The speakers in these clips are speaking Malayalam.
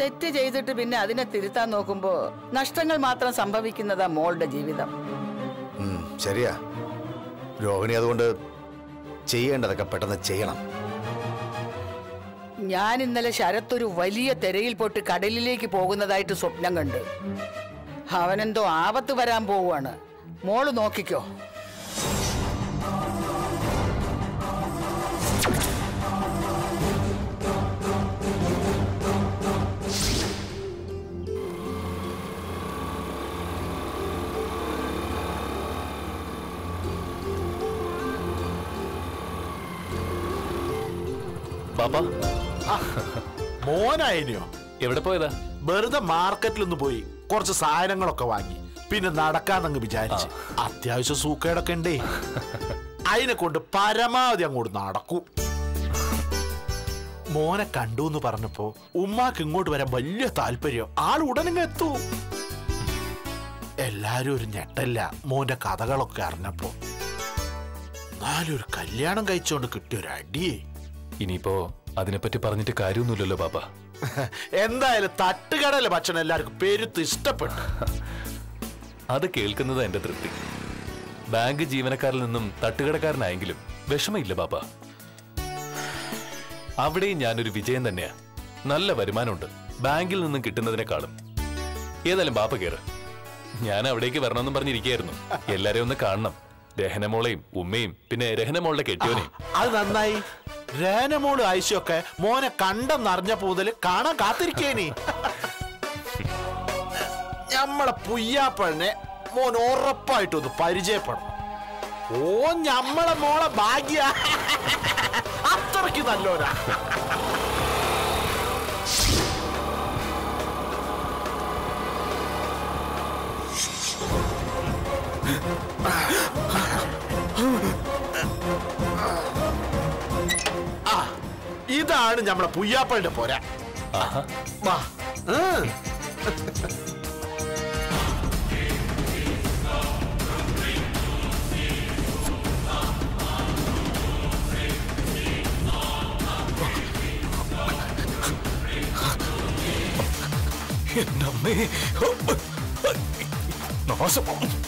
തെറ്റ് ചെയ്തിട്ട് പിന്നെ അതിനെ തിരുത്താൻ നോക്കുമ്പോ നഷ്ടങ്ങൾ മാത്രം സംഭവിക്കുന്നതാ മോളുടെ ജീവിതം ഉം, ശരിയാ രോഹിണി അതുകൊണ്ട് ചെയ്യേണ്ടതൊക്കെ പെട്ടെന്ന് ചെയ്യണം ഞാൻ ഇന്നലെ ശരത്തൊരു വലിയ തിരയിൽ പൊട്ട് കടലിലേക്ക് പോകുന്നതായിട്ട് സ്വപ്നം കണ്ട് അവനെന്തോ ആപത്ത് വരാൻ പോവുകയാണ് മോള് നോക്കിക്കോ പാപ്പ മോനായിനിയോ എവിടെ പോയതാ വെറുതെ മാർക്കറ്റിലൊന്ന് പോയി കുറച്ച് സാധനങ്ങളൊക്കെ വാങ്ങി പിന്നെ നടക്കാന്നങ്ങ് വിചാരിച്ച് അത്യാവശ്യം സൂക്കേടൊക്കെ ഉണ്ടേ അതിനെ കൊണ്ട് പരമാവധി അങ്ങോട്ട് നടക്കൂ മോനെ കണ്ടു എന്ന് പറഞ്ഞപ്പോ ഉമ്മാക്ക് ഇങ്ങോട്ട് വരാൻ വലിയ താല്പര്യം ആൾ ഉടനെ എത്തൂ എല്ലാരും ഒരു ഞെട്ടല്ല മോന്റെ കഥകളൊക്കെ അറിഞ്ഞപ്പോ എന്നാലും ഒരു കല്യാണം കഴിച്ചോണ്ട് കിട്ടിയ ഒരു അടിയേ ഇനിയിപ്പോ അതിനെപ്പറ്റി പറഞ്ഞിട്ട് കാര്യമൊന്നുമില്ലല്ലോ പാപ്പ എന്തായാലും തട്ടുകടയിലെ ഭക്ഷണം എല്ലാവർക്കും പെരുത്ത് ഇഷ്ടപ്പെട്ടു അത് കേൾക്കുന്നത് എന്റെ തൃപ്തി ബാങ്ക് ജീവനക്കാരിൽ നിന്നും തട്ടുകടക്കാരനായെങ്കിലും വിഷമയില്ല പാപ്പ അവിടെയും ഞാനൊരു വിജയം തന്നെയാ നല്ല വരുമാനമുണ്ട് ബാങ്കിൽ നിന്നും കിട്ടുന്നതിനേക്കാളും ഏതായാലും ബാപ്പ കയറ് ഞാൻ അവിടേക്ക് വരണമെന്നും പറഞ്ഞിരിക്കുകയായിരുന്നു എല്ലാരെയും ഒന്ന് കാണണം രഹനമോളെയും ഉമ്മയും പിന്നെ രഹനമോളുടെ കെട്ടിയോനെയും അത് നന്നായി രേനമോള് ആയിഷയൊക്കെ മോനെ കണ്ടെന്നറിഞ്ഞപ്പോ മുതൽ കാണാൻ കാത്തിരിക്കേനി ഞമ്മളെ പുയ്യാപ്പഴിനെ മോൻ ഉറപ്പായിട്ടൊന്ന് പരിചയപ്പെടണം ഓ ഞമ്മളെ മോളെ ഭാഗ്യ അത്രയ്ക്ക് നല്ലോരാ ആ ഇതാണ് ഞമ്മളെ പുയ്യാപ്പഴിന്റെ പോരാ ആഹാ വാ ഉം. എന്റെ അമ്മേ നാശം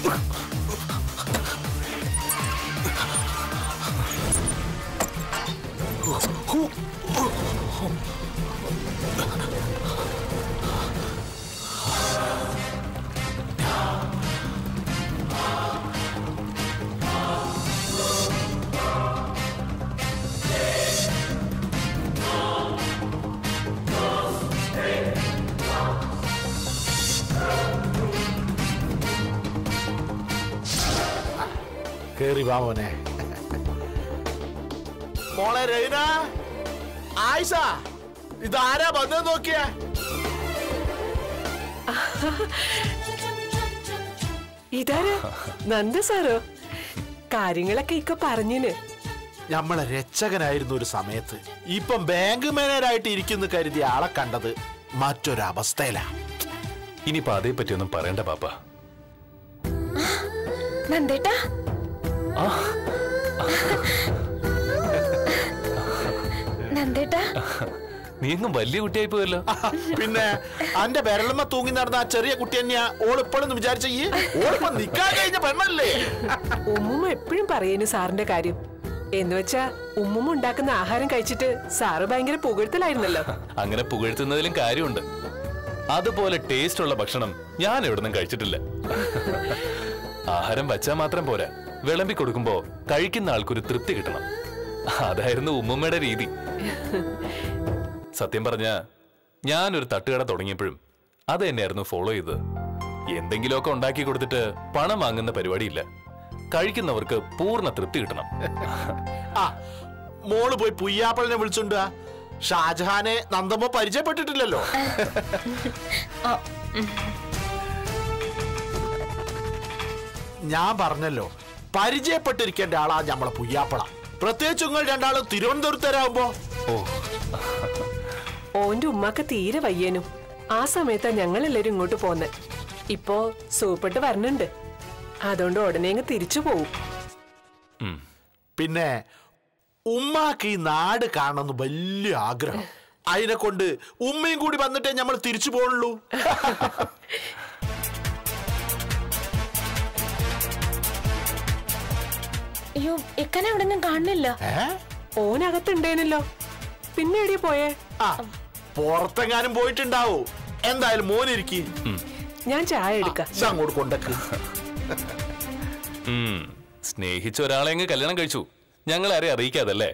കേറി വാ മോനെ മോളെ രൈന ആയിഷ ഇതാരാ വന്നത് നോക്കിയേ ഇതാരാ നന്ദ സാറോ കാര്യങ്ങളൊക്കെ ഇക്ക പറഞ്ഞിന് നമ്മളെ രക്ഷകനായിരുന്ന ഒരു സമയത്ത് ഇപ്പം ബാങ്ക് മാനേജറായിട്ട് ഇരിക്കുന്നു കരുതിയ ആളെ കണ്ടത് മറ്റൊരവസ്ഥയിലാ ഇനിയിപ്പോ അതേപ്പറ്റി ഒന്നും പറയണ്ട പാപ്പ നന്ദേട്ടാ നന്ദേട്ടാ നീ എങ്ങും വലിയ കുട്ടിയായി പോയല്ലോ പിന്നെ അന്റെ വിരളമ്മ തൂങ്ങി നടന്ന ആ ചെറിയ കുട്ടി തന്നെയാ ഓളിപ്പോഴെന്ന് വിചാരിച്ച ഈ ഓളിപ്പോ നിക്കാൻ കഴിഞ്ഞ പെണ്ണല്ലേ ഉമ്മുമ്മ എപ്പോഴും പറയുന്നു സാറിന്റെ കാര്യം എന്ന് വെച്ചാ ഉമ്മുമ്മ ഉണ്ടാക്കുന്ന ആഹാരം കഴിച്ചിട്ട് സാറ് ഭയങ്കര പുകഴ്ത്തലായിരുന്നല്ലോ അങ്ങനെ പുകഴ്ത്തുന്നതിലും കാര്യമുണ്ട് അതുപോലെ ടേസ്റ്റ് ഉള്ള ഭക്ഷണം ഞാൻ എവിടുന്നും കഴിച്ചിട്ടില്ല ആഹാരം വച്ചാൽ മാത്രം പോരാ വിളമ്പി കൊടുക്കുമ്പോ കഴിക്കുന്ന ആൾക്കൊരു തൃപ്തി കിട്ടണം അതായിരുന്നു ഉമ്മമ്മയുടെ രീതി സത്യം പറഞ്ഞ ഞാനൊരു തട്ടുകട തുടങ്ങിയപ്പോഴും അത് തന്നെയായിരുന്നു ഫോളോ ചെയ്തത് എന്തെങ്കിലുമൊക്കെ ഉണ്ടാക്കി കൊടുത്തിട്ട് പണം വാങ്ങുന്ന പരിപാടിയില്ല കഴിക്കുന്നവർക്ക് പൂർണ്ണ തൃപ്തി കിട്ടണം ആ മോള് പോയി പുയ്യാപ്പളിനെ വിളിച്ചുണ്ട് ഷാജഹാനെ നന്ദമ്മ പരിചയപ്പെട്ടിട്ടില്ലല്ലോ ഞാൻ പറഞ്ഞല്ലോ പരിചയപ്പെട്ടിരിക്കേണ്ട ആളാ നമ്മളെ പുയ്യാപ്പള പ്രത്യേകിച്ച് നിങ്ങൾ രണ്ടാളും തിരുവനന്തപുരത്തരാകുമ്പോ ഓ ഓന്റെ ഉമ്മാക്ക് തീരെ വയ്യേനും ആ സമയത്താ ഞങ്ങൾ എല്ലാരും ഇങ്ങോട്ട് പോന്നെ ഇപ്പോ സൂപ്പിട്ട് വരണുണ്ട് അതുകൊണ്ട് ഉടനെ അങ്ങ് തിരിച്ചു പോവും ഉം. പിന്നെ ഉമ്മാക്ക് ഈ നാട് കാണണമെന്ന് വലിയ ആഗ്രഹം അതിനെ കൊണ്ട് ഉമ്മയും കൂടി വന്നിട്ടേ നമ്മൾ തിരിച്ചു പോകണുള്ളൂ അയ്യോ ഇക്കനെ എവിടെങ്ങും കാണുന്നില്ല ഓനകത്തുണ്ടേനല്ലോ പിന്നെ എടിയ പോയേ ആ പുറത്തെങ്ങാനും പോയിട്ടുണ്ടാവോ എന്തായാലും മോനിരിക്കി ഞാൻ ചായ എടുക്കാം അങ്ങോട്ട് കൊണ്ടക്ക് ഉം. സ്നേഹിച്ച ഒരാളെ അങ്ങ് കല്യാണം കഴിച്ചു ഞങ്ങൾ ആരെ അറിയിക്കാതല്ലേ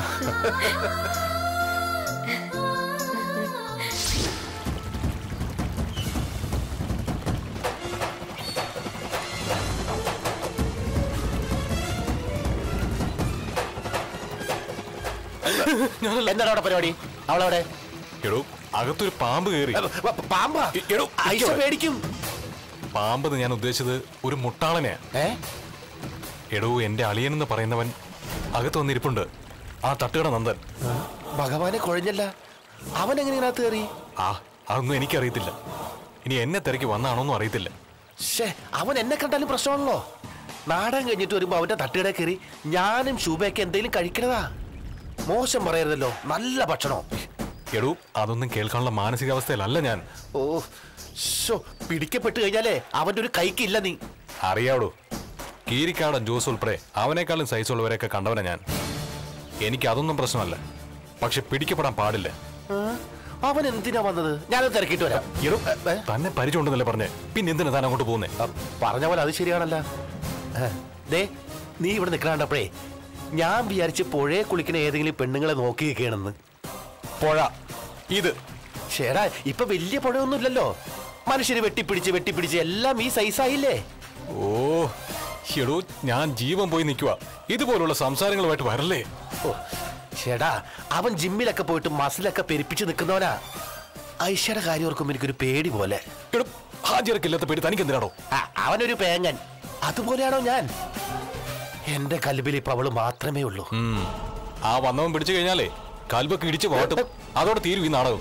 എന്താണ് അവിടെ പരിപാടി അവളവിടെ എടോ അകത്തൊരു പാമ്പ് കയറി പാമ്പാ എടോ, ഐഷ പേടിക്കും പാമ്പ് ഞാൻ ഉദ്ദേശിച്ചത് ഒരു മുട്ടാളനെയാ ഏ എടോ എന്റെ അളിയൻ എന്ന് പറയുന്നവൻ അകത്ത് വന്നിരിപ്പുണ്ട് ആ തട്ടുകട നന്ദൻ ഭഗവാനെ കുഴഞ്ഞല്ല അവൻ എങ്ങനെ ഇതിനകത്ത് കയറി ആ അതൊന്നും എനിക്കറിയത്തില്ല ഇനി എന്നെ തിരക്കി വന്നാണോന്നും അറിയത്തില്ല ഷേ അവൻ എന്നെ കണ്ടാലും പ്രശ്നമാണല്ലോ നാടകം കഴിഞ്ഞിട്ട് വരുമ്പോ അവന്റെ തട്ടുകട കയറി ഞാനും ശുഭയൊക്കെ എന്തെങ്കിലും കഴിക്കണതാ മോശം പറയരുതല്ലോ നല്ല ഭക്ഷണം എടോ അതൊന്നും കേൾക്കാനുള്ള മാനസികാവസ്ഥയിലല്ല ഞാൻ ഓ ഷോ പിടിക്കപ്പെട്ട് കഴിഞ്ഞാലേ അവന്റെ ഒരു കൈക്കില്ല നീ അറിയാവടോ കീരിക്കാടൻ ജോസ് ഉൾപ്പെടെ അവനേക്കാളും സൈസുള്ളവരെയൊക്കെ കണ്ടവനാ ഞാൻ എനിക്ക് അതൊന്നും പ്രശ്നമല്ല പക്ഷെ പിടിക്കപ്പെടാൻ പാടില്ല ആ, അവൻ എന്തിനാ വന്നത് ഞാനത് തിരക്കിട്ട് വരാം എടോ ഏ, ഏ, തന്നെ പരിചയമുണ്ടെന്നല്ലേ പറഞ്ഞേ പിന്നെ എന്തിനാ താൻ അങ്ങോട്ട് പോകുന്നേ ആ, പറഞ്ഞ പോലെ അത് ശരിയാണല്ലോ ഏ, ദേ നീ ഇവിടെ നിൽക്കണപ്പോഴേ ഞാൻ വിചാരിച്ച് പുഴയെ കുളിക്കുന്ന ഏതെങ്കിലും പെണ്ണുങ്ങളെ നോക്കി നിൽക്കണെന്ന് പുഴ ഇത് ചേടാ ഇപ്പൊ വലിയ പുഴയൊന്നും ഇല്ലല്ലോ മനുഷ്യര് വെട്ടിപ്പിടിച്ച് വെട്ടിപ്പിടിച്ച് എല്ലാം ഈ സൈസായില്ലേ ഓ എടോ ഞാൻ ജീവൻ പോയി നിൽക്കുക ഇതുപോലുള്ള സംസാരങ്ങളുമായിട്ട് വരല്ലേ ഓ ചേടാ അവൻ ജിമ്മിലൊക്കെ പോയിട്ട് മസിലൊക്കെ പെരുപ്പിച്ച് നിൽക്കുന്നവനാ ഐഷയുടെ കാര്യം ഓർക്കുമ്പോ എനിക്കൊരു പേടി പോലെ എടോ ഹാജിറക്കില്ലാത്ത പേടി തനിക്ക് എന്തിനാണോ ആ, അവനൊരു പേങ്ങൻ അതുപോലെയാണോ ഞാൻ എന്റെ കൽബിൽ ഇപ്പൊ അവള് മാത്രമേ ഉള്ളൂ ഉം. ആ വന്നവൻ പിടിച്ചു കഴിഞ്ഞാലേ കൽബൊക്കെ ഇടിച്ചു പോട്ടും അതോടെ തീരും ഈ നാടകം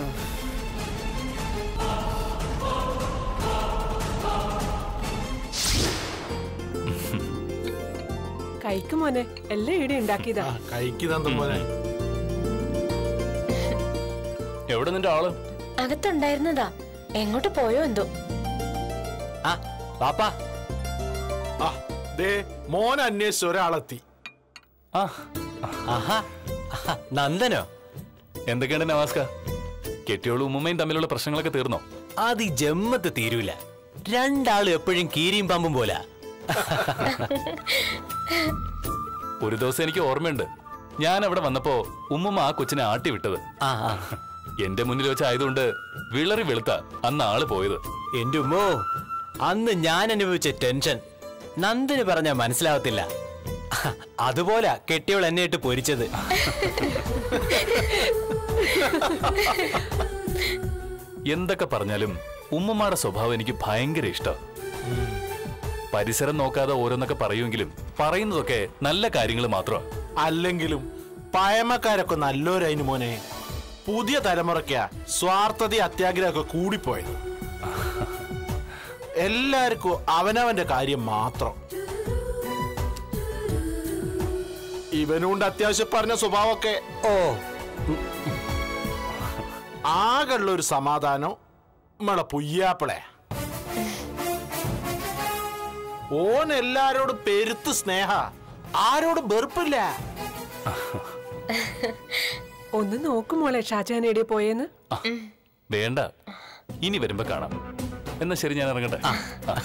കഴിക്കും മോനെ എല്ലാം ഇവിടെ ഉണ്ടാക്കിയതാ കൈക്ക് തന്ന പോലെ എവിടെ നിന്റെ ആള് അകത്തുണ്ടായിരുന്നതാ എങ്ങോട്ട് പോയോ എന്തോ ആ പാപ്പാ ആ ദേ മോൻ അന്വേഷിച്ച ഒരാളെത്തി ആ ആഹാ ആഹാ, നന്ദനോ എന്തൊക്കെയുണ്ട് നവാസ്ക കെട്ടിയോളും ഉമ്മയും തമ്മിലുള്ള പ്രശ്നങ്ങളൊക്കെ തീർന്നോ അത് ഈ ജമ്മത്ത് തീരൂല രണ്ടാളും എപ്പോഴും കീരിയും പാമ്പും പോലാ ഒരു ദിവസം എനിക്ക് ഓർമ്മയുണ്ട് ഞാൻ അവിടെ വന്നപ്പോ ഉമ്മുമ്മ ആ കൊച്ചിനെ ആട്ടി വിട്ടത് ആ ആ എന്റെ മുന്നിൽ വെച്ചായതുകൊണ്ട് വിളറി വെളുത്ത അന്ന് ആള് പോയത് എന്റെ ഉമ്മോ അന്ന് ഞാൻ അനുഭവിച്ച ടെൻഷൻ നന്ദന് പറഞ്ഞാ മനസ്സിലാവത്തില്ല അതുപോലെ കെട്ടിയവൾ എന്നെ ഇട്ട് പൊരിച്ചത് എന്തൊക്കെ പറഞ്ഞാലും ഉമ്മമ്മയുടെ സ്വഭാവം എനിക്ക് ഭയങ്കര ഇഷ്ടം പരിസരം നോക്കാതെ ഓരോന്നൊക്കെ പറയുമെങ്കിലും പറയുന്നതൊക്കെ നല്ല കാര്യങ്ങൾ മാത്രമാണ് അല്ലെങ്കിലും പഴമക്കാരൊക്കെ നല്ലവരതിന് മോനെ പുതിയ തലമുറയ്ക്കാ സ്വാർത്ഥത അത്യാഗ്രഹമൊക്കെ കൂടിപ്പോയത് എല്ലാവർക്കും അവനവന്റെ കാര്യം മാത്രം ഇവനുണ്ട് അത്യാവശ്യം പറഞ്ഞ സ്വഭാവമൊക്കെ ഓ ആകെയുള്ള ഒരു സമാധാനം നമ്മളെ പുയ്യാപ്പിളെ ഓൻ എല്ലാരോടും പെരുത്ത് സ്നേഹ ആരോടും വെറുപ്പില്ല ഒന്ന് നോക്കും മോളെ ഷാജാൻ എവിടെ പോയെന്ന് ആ, വേണ്ട ഇനി വരുമ്പോ കാണാം എന്നാ ശരി ഞാൻ ഇറങ്ങട്ടെ ആ.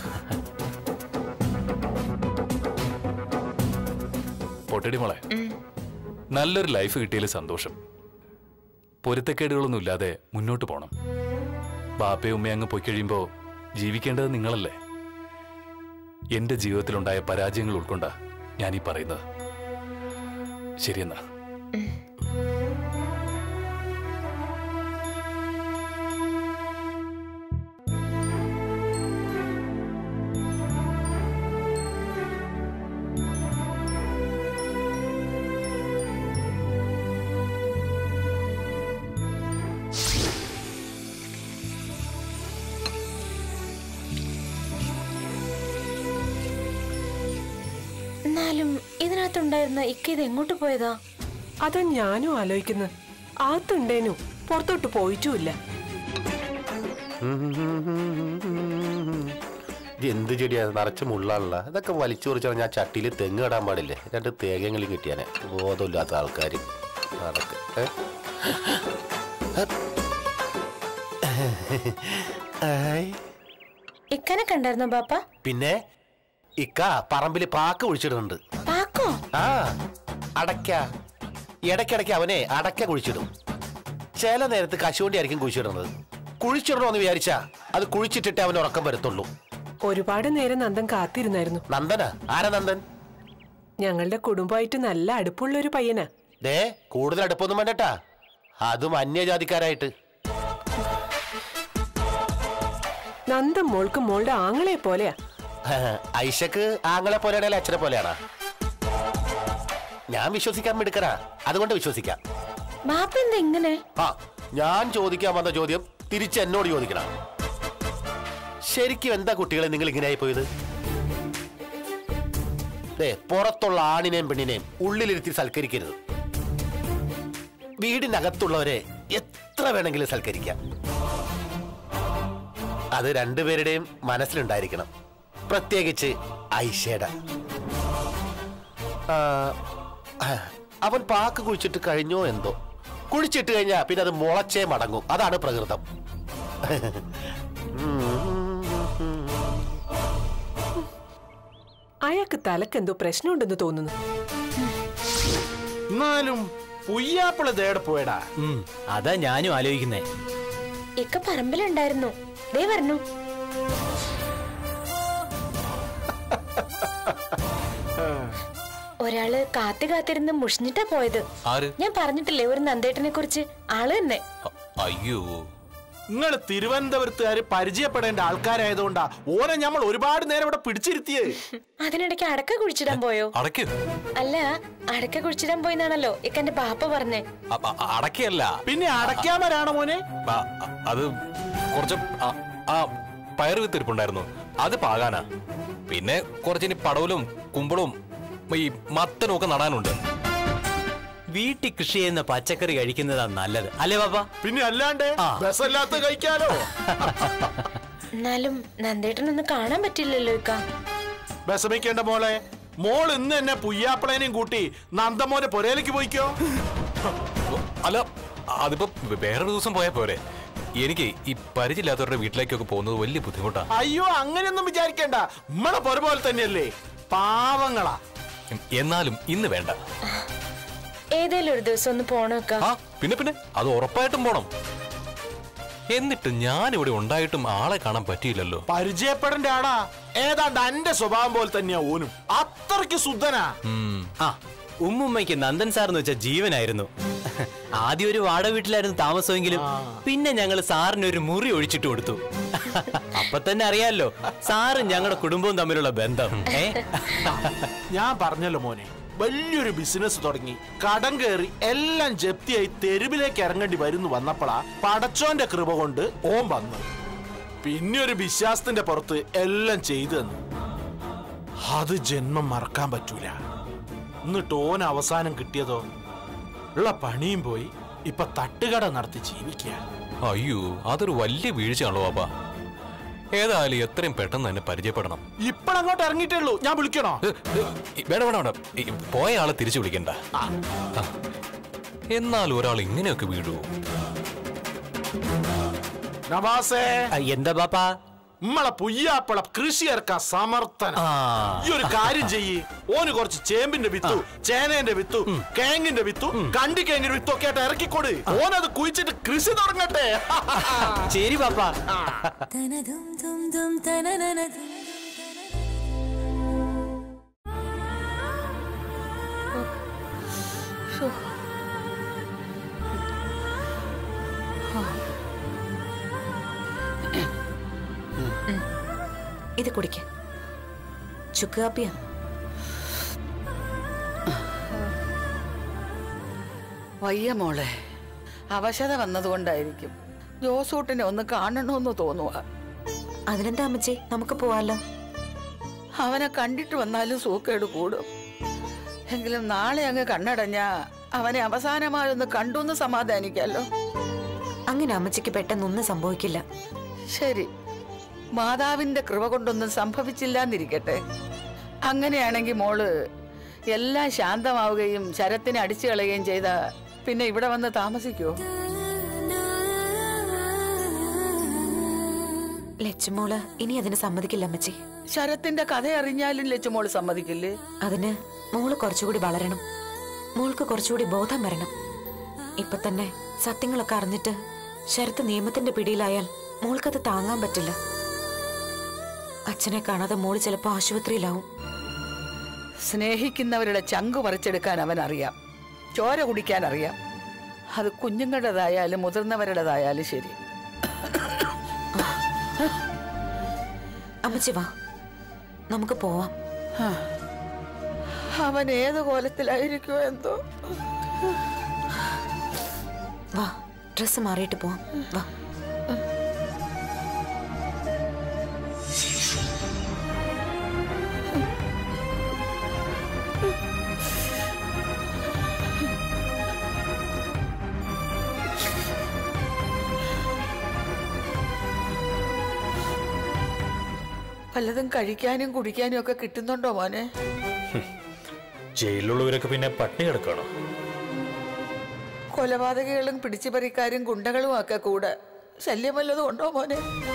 പൊട്ടടി മോളെ നല്ലൊരു ലൈഫ് കിട്ടിയതിൽ സന്തോഷം പൊരുത്തക്കേടുകളൊന്നും ഇല്ലാതെ മുന്നോട്ട് പോണം ബാപ്പയും ഉമ്മയും അങ്ങ് പോയി കഴിയുമ്പോ ജീവിക്കേണ്ടത് നിങ്ങളല്ലേ എന്റെ ജീവിതത്തിലുണ്ടായ പരാജയങ്ങൾ ഉൾക്കൊണ്ട ഞാൻ ഈ പറയുന്നത് ശരിയെന്നാ എന്നാലും ഇതിനകത്തുണ്ടായിരുന്ന ഇക്ക ഇത് എങ്ങോട്ട് പോയതാ അതാ ഞാനും ആലോചിക്കുന്നത് ആത്തുണ്ടേനു പുറത്തോട്ട് പോയിട്ടുമില്ല ഇത് എന്ത് ചെടിയാ നിറച്ച് മുള്ളാണല്ല ഇതൊക്കെ വലിച്ചു കുറിച്ചാൽ ഞാൻ ചട്ടിയിൽ തെങ്ങ് ഇടാൻ പാടില്ലേ രണ്ട് തേങ്ങയെങ്കിലും കിട്ടിയാനെ ബോധമില്ലാത്ത ആൾക്കാർ അതൊക്കെ ഏ? ആയ്. ഇക്കനെ കണ്ടായിരുന്നോ ബാപ്പ പിന്നെ ഇക്ക പറമ്പിൽ പാക്ക് കുഴിച്ചിടുന്നുണ്ട് പാക്കോ ആ അടയ്ക്ക ഇടയ്ക്കിടയ്ക്ക് അവനെ അടയ്ക്ക കുഴിച്ചിടും ചില നേരത്ത് കശുവണ്ടി ആയിരിക്കും കുഴിച്ചിടുന്നത് കുഴിച്ചിടണമെന്ന് വിചാരിച്ചാ അത് കുഴിച്ചിട്ടിട്ട് അവൻ ഉറക്കം വരത്തുള്ളൂ ഒരുപാട് നേരം നന്ദൻ കാത്തിരുന്നായിരുന്നു നന്ദനാ ആരാ നന്ദൻ ഞങ്ങളുടെ കുടുംബമായിട്ട് നല്ല അടുപ്പുള്ള ഒരു പയ്യനാ ദേ കൂടുതൽ അടുപ്പൊന്നും വേണ്ടട്ടാ അതും അന്യജാതിക്കാരായിട്ട് നന്ദൻ മോൾക്ക് മോളുടെ ആങ്ങളെ പോലെയാ ഐഷക്ക് ആങ്ങളെ പോലെയാണെങ്കിൽ അച്ഛനെ പോലെയാണോ ഞാൻ വിശ്വസിക്കാൻ മിടുക്കരാ അതുകൊണ്ട് വിശ്വസിക്കാം ബാപ്പ എന്താ ഇങ്ങനെ ആ ഞാൻ ചോദിക്കാൻ വന്ന ചോദ്യം തിരിച്ച് എന്നോട് ചോദിക്കണം ശരിക്കും എന്താ കുട്ടികളെ നിങ്ങൾ ഇങ്ങനെയായി പോയത് ദേ പുറത്തുള്ള ആണിനെയും പെണ്ണിനെയും ഉള്ളിലിരുത്തി സൽക്കരിക്കരുത് വീടിനകത്തുള്ളവരെ എത്ര വേണമെങ്കിലും സൽക്കരിക്കാം അത് രണ്ടുപേരുടെയും മനസ്സിലുണ്ടായിരിക്കണം പ്രത്യേകിച്ച് ഐഷയുടെ ആ, അവൻ പാക്ക് കുഴിച്ചിട്ട് കഴിഞ്ഞോ എന്തോ കുഴിച്ചിട്ട് കഴിഞ്ഞാ പിന്നെ അത് മുളച്ചേ മടങ്ങും അതാണ് പ്രകൃതം അയാൾക്ക് തലക്കെന്തോ പ്രശ്നമുണ്ടെന്ന് തോന്നുന്നു എന്നാലും പുയ്യാപ്പിള തേടെ പോയടാ ഉം, അതാ ഞാനും ആലോചിക്കുന്നേ ഇക്ക പറമ്പിലുണ്ടായിരുന്നു ദേ വരണു ഒരാള് കാത്തി കാത്തിരുന്ന് മുഷിഞ്ഞിട്ടാ പോയത് ആര് ഞാൻ പറഞ്ഞിട്ടില്ലേ ഒരു നന്ദേട്ടനെ കുറിച്ച് ആള് തന്നെ അ- അയ്യോ നിങ്ങൾ തിരുവനന്തപുരത്തുകാര് പരിചയപ്പെടേണ്ട ആൾക്കാരായതുകൊണ്ടാ ഓനെ നമ്മൾ ഒരുപാട് നേരം ഇവിടെ പിടിച്ചിരുത്തിയേ അതിനിടയ്ക്ക് അടക്ക കുഴിച്ചിടാൻ പോയോ അടയ്ക്ക് അല്ല അടക്ക കുഴിച്ചിടാൻ പോയിന്നാണല്ലോ ഇക്കന്റെ ബാപ്പ പറഞ്ഞേ അ- അ- അടയ്ക്കയല്ല പിന്നെ അടയ്ക്കാമരാണോ മോനെ അ- അ- അത് കുറച്ച് ആ- ആ പയറ് വിത്തിരിപ്പുണ്ടായിരുന്നു അത് പാകാനാ പിന്നെ കുറച്ചിനി പടവലും കുമ്പളും ഈ മത്തനും ഒക്കെ നടാനുണ്ട് വീട്ടിൽ കൃഷി ചെയ്യുന്ന പച്ചക്കറി കഴിക്കുന്നതാ നല്ലത് അല്ലേ പാപ്പ പിന്നെ അല്ലാണ്ട് ആ. ബസ്സല്ലാത്ത കഴിക്കാലോ എന്നാലും നന്ദേട്ടനൊന്നും കാണാൻ പറ്റില്ലല്ലോ ഇക്ക വിഷമിക്കേണ്ട മോളെ മോൾ ഇന്ന് എന്നെ പുയ്യാപ്പിളേനെയും കൂട്ടി നന്ദമോനെ പൊരയിലേക്ക് പോയിക്കോ അല്ല അതിപ്പോ വേറൊരു ദിവസം പോയാ പോരെ എനിക്ക് ഈ പരിചയമില്ലാത്തവരുടെ വീട്ടിലേക്കൊക്കെ പോകുന്നത് വലിയ ബുദ്ധിമുട്ടാ അയ്യോ അങ്ങനെയൊന്നും വിചാരിക്കണ്ട നമ്മളെ പൊര പോലെ തന്നെയല്ലേ പാവങ്ങളാ എന്നാലും ഇന്ന് വേണ്ട ഏതേലും ഒരു ദിവസം ഒന്ന് പോണോക്ക ആ പിന്നെ പിന്നെ അത് ഉറപ്പായിട്ടും പോണം എന്നിട്ട് ഞാൻ ഇവിടെ ഉണ്ടായിട്ടും ആളെ കാണാൻ പറ്റിയില്ലല്ലോ പരിചയപ്പെടേണ്ട ആടാ ഏതാണ്ട് എന്റെ സ്വഭാവം പോലെ തന്നെയാ ഓനും അത്രയ്ക്ക് ശുദ്ധനാ ഉം. ആ ഉമ്മുമ്മയ്ക്ക് നന്ദൻ സാർ എന്ന് വെച്ച ജീവനായിരുന്നു ആദ്യം ഒരു വാടക വീട്ടിലായിരുന്നു താമസമെങ്കിലും പിന്നെ ഞങ്ങൾ സാറിന് ഒരു മുറി ഒഴിച്ചിട്ട് കൊടുത്തു അപ്പൊ തന്നെ അറിയാലോ സാറും ഞങ്ങളുടെ കുടുംബവും തമ്മിലുള്ള ബന്ധം ഏ ഞാൻ പറഞ്ഞല്ലോ മോനെ വലിയൊരു ബിസിനസ് തുടങ്ങി കടം കയറി എല്ലാം ജപ്തിയായി തെരുവിലേക്ക് ഇറങ്ങേണ്ടി വരുന്നു വന്നപ്പോഴാ പടച്ചോന്റെ കൃപ കൊണ്ട് ഓൻ വന്നു പിന്നെ ഒരു വിശ്വാസത്തിന്റെ പുറത്ത് എല്ലാം ചെയ്തു തന്നു അത് ജന്മം മറക്കാൻ പറ്റൂല എന്നിട്ട് ഓൻ അവസാനം കിട്ടിയതോ ഉള്ള പണിയും പോയി ഇപ്പൊ തട്ടുകട നടത്തി ജീവിക്കുക അയ്യോ അതൊരു വലിയ വീഴ്ചയാണല്ലോ ബാബ ഏതായാലും എത്രയും പെട്ടെന്ന് തന്നെ പരിചയപ്പെടണം ഇപ്പഴങ്ങോട്ട് ഇറങ്ങിയിട്ടേ ഉള്ളൂ ഞാൻ വിളിക്കണോ ഏ, ഏ, വേണ്ട വേണ്ട വേണ്ട ഈ പോയ ആളെ തിരിച്ചു വിളിക്കണ്ട ആ. എന്നാൽ ഒരാൾ ഇങ്ങനെയൊക്കെ വീഴുവോ നവാസേ ആ, എന്താ പാപ്പാ നമ്മളെ പുയ്യാപ്പള കൃഷി ഇറക്കാൻ സമർത്ഥന ആ ഈ ഒരു കാര്യം ചെയ്യ് ഓന് കുറച്ച് ചേമ്പിന്റെ വിത്തു ചേനേന്റെ വിത്തു കേങ്ങിന്റെ വിത്തു കണ്ടിക്കേങ്ങിന്റെ വിത്തു ഒക്കെ ആയിട്ട് ഇറക്കിക്കൊട് ഓനത് കുഴിച്ചിട്ട് കൃഷി തുടങ്ങട്ടെ ശരി പാപ്പാ ഇത് കുടിക്ക ചുക്ക് കാപ്പിയാ വയ്യ മോളെ അവശത വന്നതുകൊണ്ടായിരിക്കും ജോസൂട്ടിനെ ഒന്ന് കാണണമെന്ന് തോന്നുക അതിനെന്താ അമ്മച്ചി നമുക്ക് പോവാലോ അവനെ കണ്ടിട്ട് വന്നാലും സൂക്കേട് കൂടും എങ്കിലും നാളെ അങ്ങ് കണ്ണടഞ്ഞ അവനെ അവസാനമായൊന്ന് കണ്ടുന്ന് സമാധാനിക്കാലോ അങ്ങനെ അമ്മച്ചിക്ക് പെട്ടെന്നൊന്നും സംഭവിക്കില്ല ശരി മാതാവിന്റെ കൃപ കൊണ്ടൊന്നും സംഭവിച്ചില്ല എന്നിരിക്കട്ടെ അങ്ങനെയാണെങ്കിൽ മോള് എല്ലാം ശാന്തമാവുകയും ശരത്തിനെ അടിച്ചു കളയുകയും ചെയ്ത പിന്നെ ഇവിടെ വന്ന് താമസിക്കുവോ ലച്ചുമോള് ഇനി അതിന് സമ്മതിക്കില്ല അമ്മച്ചി ശരത്തിന്റെ കഥ അറിഞ്ഞാലും ലച്ചുമോള് സമ്മതിക്കില്ലേ അതിന് മോള് കുറച്ചുകൂടി വളരണം മോൾക്ക് കുറച്ചുകൂടി ബോധം വരണം ഇപ്പൊ തന്നെ സത്യങ്ങളൊക്കെ അറിഞ്ഞിട്ട് ശരത്ത് നിയമത്തിന്റെ പിടിയിലായാൽ മോൾക്കത് താങ്ങാൻ പറ്റില്ല അച്ഛനെ കാണാതെ മോള് ചിലപ്പോ ആശുപത്രിയിലാവും സ്നേഹിക്കുന്നവരുടെ ചങ്ക് പറിച്ചെടുക്കാൻ അവൻ അറിയാം ചോര കുടിക്കാൻ അറിയാം അത് കുഞ്ഞുങ്ങളുടേതായാലും മുതിർന്നവരുടേതായാലും ശരി അമ്മച്ചി വാ നമുക്ക് പോവാം അവൻ ഏത് കോലത്തിലായിരിക്കുമോ എന്തോ വാ ഡ്രസ്സ് മാറിയിട്ട് പോവാം വാ വല്ലതും കഴിക്കാനും കുടിക്കാനും ഒക്കെ കിട്ടുന്നുണ്ടോ മോനെ ജയിലിലുള്ളവരൊക്കെ പിന്നെ പട്ടിണി കിടക്കണം കൊലപാതകികളും പിടിച്ചുപറിക്കാരും ഗുണ്ടകളും ഒക്കെ കൂടെ ശല്യം വല്ലതും ഉണ്ടോ മോനെ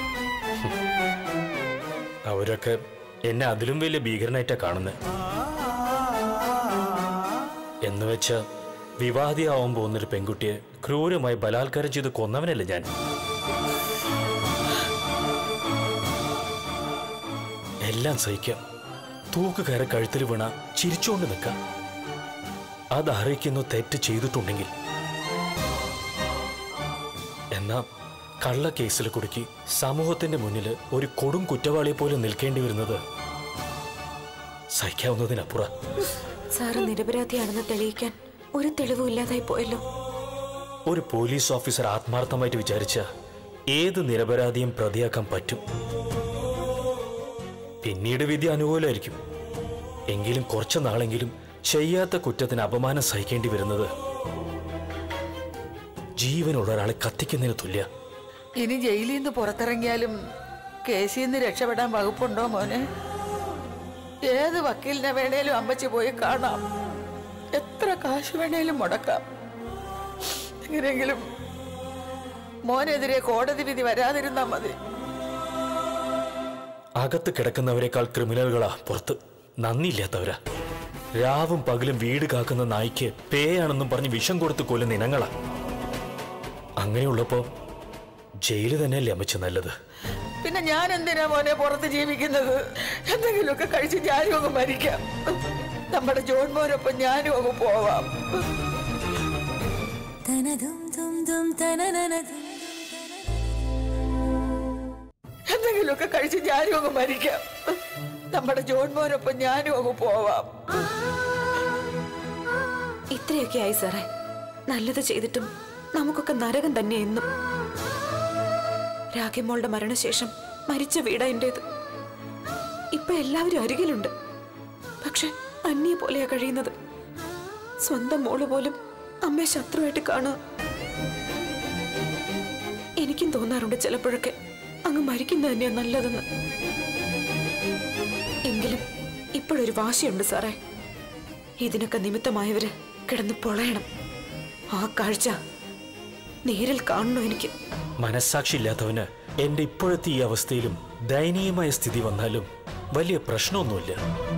അവരൊക്കെ എന്നെ അതിലും വലിയ ഭീകരനായിട്ടാ കാണുന്നത് എന്ന് വെച്ച വിവാഹിതയാവാൻ പോകുന്നൊരു പെൺകുട്ടിയെ ക്രൂരമായി ബലാത്കാരം ചെയ്ത് കൊന്നവനല്ലേ ഞാൻ എല്ലാം സഹിക്കാം തൂക്ക് കയറി കഴുത്തിൽ വീണ ചിരിച്ചുകൊണ്ട് നിൽക്കാം അത് അറിയിക്കുന്നു തെറ്റ് ചെയ്തിട്ടുണ്ടെങ്കിൽ എന്നാ കള്ള കേസിൽ കുടുക്കി സമൂഹത്തിന്റെ മുന്നിൽ ഒരു കൊടും കുറ്റവാളിയെ പോലെ നിൽക്കേണ്ടി വരുന്നത് സഹിക്കാവുന്നതിനപ്പുറം സാറ് നിരപരാധിയാണെന്ന് തെളിയിക്കാൻ ഒരു തെളിവും ഇല്ലാതായി പോയല്ലോ ഒരു പോലീസ് ഓഫീസർ ആത്മാർത്ഥമായിട്ട് വിചാരിച്ച ഏത് നിരപരാധിയും പ്രതിയാക്കാൻ പറ്റും പിന്നീട് വിധി അനുകൂലമായിരിക്കും എങ്കിലും കുറച്ചു നാളെങ്കിലും ചെയ്യാത്ത കുറ്റത്തിന് അപമാനം സഹിക്കേണ്ടി വരുന്നത് ജീവനുള്ള ഒരാളെ കത്തിക്കുന്നതിന് തുല്യ ഇനി ജയിലിൽ നിന്ന് പുറത്തിറങ്ങിയാലും കേസിൽ നിന്ന് രക്ഷപ്പെടാൻ വകുപ്പുണ്ടോ മോനെ ഏത് വക്കീലിനെ വേണേലും അമ്മച്ചി പോയി കാണാം എത്ര കാശ് വേണേലും മുടക്കാം എങ്ങനെയെങ്കിലും മോനെതിരെ കോടതി വിധി വരാതിരുന്നാ മതി അകത്ത് കിടക്കുന്നവരെക്കാൾ ക്രിമിനലുകളാ പുറത്ത് നന്ദിയില്ലാത്തവരാ രാവും പകലും വീട് കാക്കുന്ന നായ്ക്ക് പേയാണെന്നും പറഞ്ഞ് വിഷം കൊടുത്ത് കൊല്ലുന്ന ഇനങ്ങളാ അങ്ങനെയുള്ളപ്പോ ജയില് തന്നെയല്ലേ അമ്മച്ച് നല്ലത് പിന്നെ ഞാൻ എന്തിനാ മോനെ പുറത്ത് ജീവിക്കുന്നത് എന്തെങ്കിലുമൊക്കെ കഴിച്ച് ഞാനും അങ്ങ് മരിക്കാം നമ്മുടെ ജോൺ മോനൊപ്പം ഞാനും അങ്ങ് പോവാം എന്തെങ്കിലുമൊക്കെ കഴിച്ച് ഞാനും അങ്ങ് മരിക്കാം നമ്മുടെ ജോൺ മോനൊപ്പം ഞാനും അങ്ങ് പോവാം ഇത്രയൊക്കെ ആയി സാറേ നല്ലത് ചെയ്തിട്ടും നമുക്കൊക്കെ നരകം തന്നെ എന്നും രാഖിമോളുടെ മരണശേഷം മരിച്ച വീടാ എന്റേത് ഇപ്പൊ എല്ലാവരും അരികിലുണ്ട് പക്ഷെ അന്യ പോലെയാ കഴിയുന്നത് സ്വന്തം മോള് പോലും അമ്മയെ ശത്രുവായിട്ട് കാണുക എനിക്കും തോന്നാറുണ്ട് ചിലപ്പോഴൊക്കെ അങ്ങ് മരിക്കുന്നത് തന്നെയാ നല്ലതെന്ന് എങ്കിലും ഇപ്പോഴൊരു വാശിയുണ്ട് സാറേ ഇതിനൊക്കെ നിമിത്തമായവര് കിടന്ന് പൊളയണം ആ കാഴ്ച നേരിൽ കാണണോ എനിക്ക് മനസ്സാക്ഷി ഇല്ലാത്തവന് എന്റെ ഇപ്പോഴത്തെ ഈ അവസ്ഥയിലും ദയനീയമായ സ്ഥിതി വന്നാലും വലിയ പ്രശ്നമൊന്നുമില്ല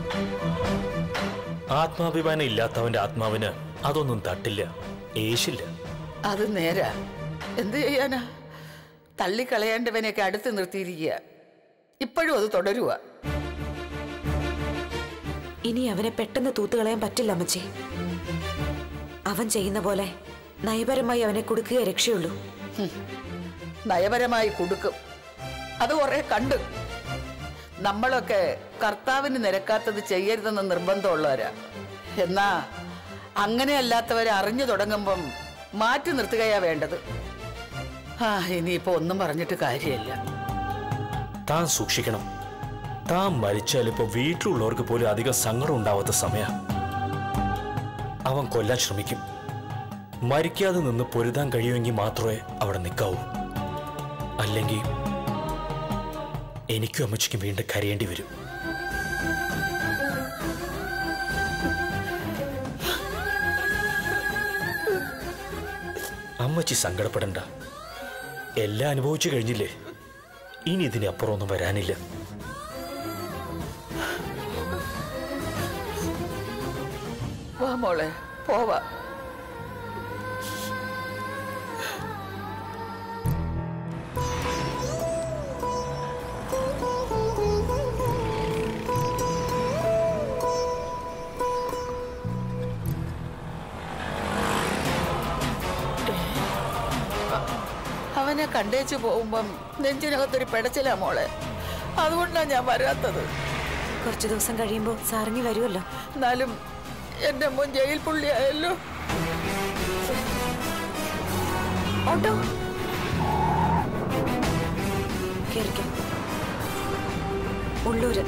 ആത്മാഭിമാനം ഇല്ലാത്തവന്റെ ആത്മാവിന് അതൊന്നും തട്ടില്ല ഏശില്ല അത് നേരാ എന്ത് ചെയ്യാനാ തള്ളിക്കളയേണ്ടവനെയൊക്കെ അടുത്ത് നിർത്തിയിരിക്കുക ഇപ്പോഴും അത് തുടരുക ഇനി അവനെ പെട്ടെന്ന് തൂത്തുകളയാൻ പറ്റില്ല അമ്മച്ചി അവൻ ചെയ്യുന്ന പോലെ നയപരമായി അവനെ കൊടുക്കുക രക്ഷയുള്ളൂ നയപരമായി കൊടുക്കും അത് കുറെ കണ്ട് നമ്മളൊക്കെ കർത്താവിന് നിരക്കാത്തത് ചെയ്യരുതെന്ന് നിർബന്ധമുള്ളവരാ എന്നാ അങ്ങനെയല്ലാത്തവരെ അറിഞ്ഞു തുടങ്ങുമ്പം മാറ്റി നിർത്തുകയാ വേണ്ടത് ആ ഇനിയിപ്പോ ഒന്നും പറഞ്ഞിട്ട് കാര്യമില്ല താൻ സൂക്ഷിക്കണം താൻ മരിച്ചാൽ ഇപ്പൊ വീട്ടിലുള്ളവർക്ക് പോലും അധികം സങ്കടം ഉണ്ടാവാത്ത സമയ അവൻ കൊല്ലാൻ ശ്രമിക്കും മരിക്കാതെ നിന്ന് പൊരുതാൻ കഴിയുമെങ്കിൽ മാത്രമേ അവിടെ നിൽക്കാവൂ അല്ലെങ്കിൽ എനിക്കും അമ്മച്ചിക്കും വീണ്ടും കരയേണ്ടി വരും അമ്മച്ചി സങ്കടപ്പെടണ്ട എല്ലാം അനുഭവിച്ചു കഴിഞ്ഞില്ലേ ഇനി ഇതിനപ്പുറം ഒന്നും വരാനില്ല വാ മോളെ പോവാ അവനെ കണ്ടേച്ചു പോകുമ്പം നെഞ്ചിനകത്തൊരു പെടച്ചിലാ മോളെ അതുകൊണ്ടാ ഞാൻ വരാത്തത് കുറച്ചു ദിവസം കഴിയുമ്പോൾ സാറിങ്ങി വരുമല്ലോ എന്നാലും എന്റെ മോൻ ജയിൽ പുള്ളിയായല്ലോ ഓട്ടോ കേറിക്കാം ഉള്ളൂര്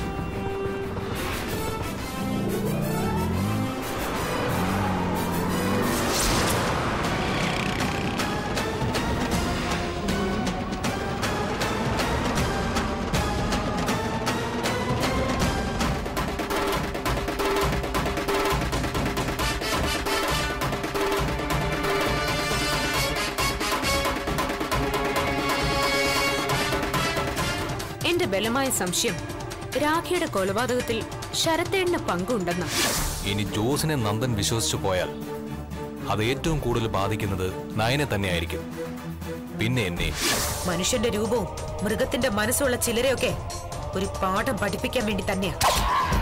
എന്റെ ബലമായ സംശയം രാഖിയുടെ കൊലപാതകത്തിൽ ശരത്തേടിന് പങ്കുണ്ടെന്ന ഇനി ജോസിനെ നന്ദൻ വിശ്വസിച്ചു പോയാൽ അത് ഏറ്റവും കൂടുതൽ ബാധിക്കുന്നത് നയനെ തന്നെയായിരിക്കും പിന്നെ എന്നെ മനുഷ്യന്റെ രൂപവും മൃഗത്തിന്റെ മനസ്സുള്ള ചിലരെയൊക്കെ ഒരു പാഠം പഠിപ്പിക്കാൻ വേണ്ടി തന്നെയാ